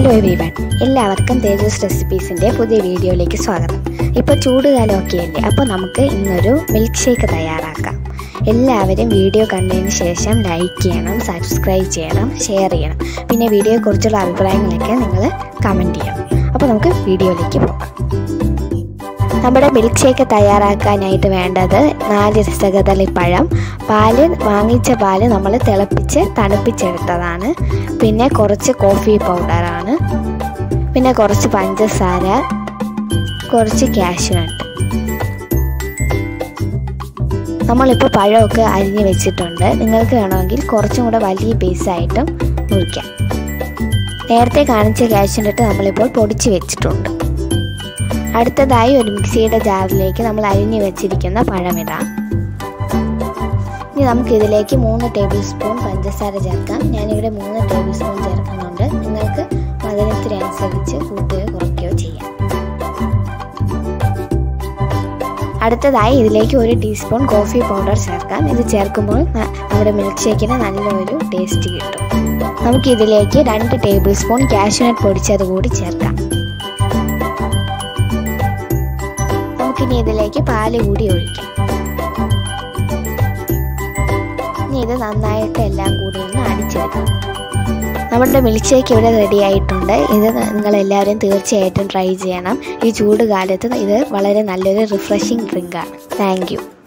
hello every one എല്ലാവർക്കും തേജസ് റെസിപ്പീസിൻ്റെ പുതിയ വീഡിയോയിലേക്ക് സ്വാഗതം ഇപ്പോൾ ചൂടുകാലമൊക്കെ അല്ലേ അപ്പോൾ നമുക്ക് ഇന്നൊരു മിൽക്ക് ഷേക്ക് തയ്യാറാക്കാം എല്ലാവരും വീഡിയോ കണ്ടതിന് ശേഷം ലൈക്ക് ചെയ്യണം സബ്സ്ക്രൈബ് ചെയ്യണം ഷെയർ ചെയ്യണം പിന്നെ വീഡിയോയെക്കുറിച്ചുള്ള അഭിപ്രായങ്ങളൊക്കെ നിങ്ങൾ കമൻറ്റ് ചെയ്യണം അപ്പോൾ നമുക്ക് വീഡിയോയിലേക്ക് പോകാം നമ്മുടെ മിൽക്ക് ഷേക്ക് തയ്യാറാക്കാനായിട്ട് വേണ്ടത് നാല് രസകദളിപ്പഴം പാല് വാങ്ങിച്ച പാല് നമ്മൾ തിളപ്പിച്ച് തണുപ്പിച്ചെടുത്തതാണ് പിന്നെ കുറച്ച് കോഫി പൗഡറാണ് പിന്നെ കുറച്ച് പഞ്ചസാര കുറച്ച് കാഷ്യൂനട്ട് നമ്മളിപ്പോൾ പഴമൊക്കെ അരിഞ്ഞ് വെച്ചിട്ടുണ്ട് നിങ്ങൾക്ക് വേണമെങ്കിൽ കുറച്ചും കൂടെ വലിയ പീസായിട്ടും മുറിക്കാം നേരത്തെ കാണിച്ച കാഷ്യൂനട്ട് നമ്മളിപ്പോൾ പൊടിച്ച് വെച്ചിട്ടുണ്ട് അടുത്തതായി ഒരു മിക്സിയുടെ ജാറിലേക്ക് നമ്മൾ അരിഞ്ഞു വെച്ചിരിക്കുന്ന പഴമിടാം ഇനി നമുക്ക് ഇതിലേക്ക് മൂന്ന് ടേബിൾ സ്പൂൺ പഞ്ചസാര ചേർക്കാം ഞാനിവിടെ മൂന്ന് ടേബിൾ സ്പൂൺ ചേർക്കുന്നുണ്ട് നിങ്ങൾക്ക് മധുരത്തിനനുസരിച്ച് കൂട്ടുകയോ കുറയ്ക്കുകയോ ചെയ്യാം അടുത്തതായി ഇതിലേക്ക് ഒരു ടീസ്പൂൺ കോഫി പൗഡർ ചേർക്കാം ഇത് ചേർക്കുമ്പോൾ നമ്മുടെ മിൽക്ക് ഷേക്കിന് നല്ലൊരു ടേസ്റ്റ് കിട്ടും നമുക്ക് ഇതിലേക്ക് രണ്ട് ടേബിൾ സ്പൂൺ കാഷ്യൂനട്ട് പൊടിച്ചത് കൂടി ചേർക്കാം നമുക്കിനി ഇതിലേക്ക് പാല് കൂടി ഒഴിക്കാം ഇനി ഇത് നന്നായിട്ട് എല്ലാം കൂടി ഒന്ന് അടിച്ചെടുക്കാം നമ്മുടെ മിൽക്ക് ഷേക്ക് ഇവിടെ റെഡി ആയിട്ടുണ്ട് ഇത് നിങ്ങൾ എല്ലാവരും തീർച്ചയായിട്ടും ട്രൈ ചെയ്യണം ഈ ചൂട് കാലത്ത് ഇത് വളരെ നല്ലൊരു റിഫ്രഷിങ് ഡ്രിങ്കാണ് താങ്ക്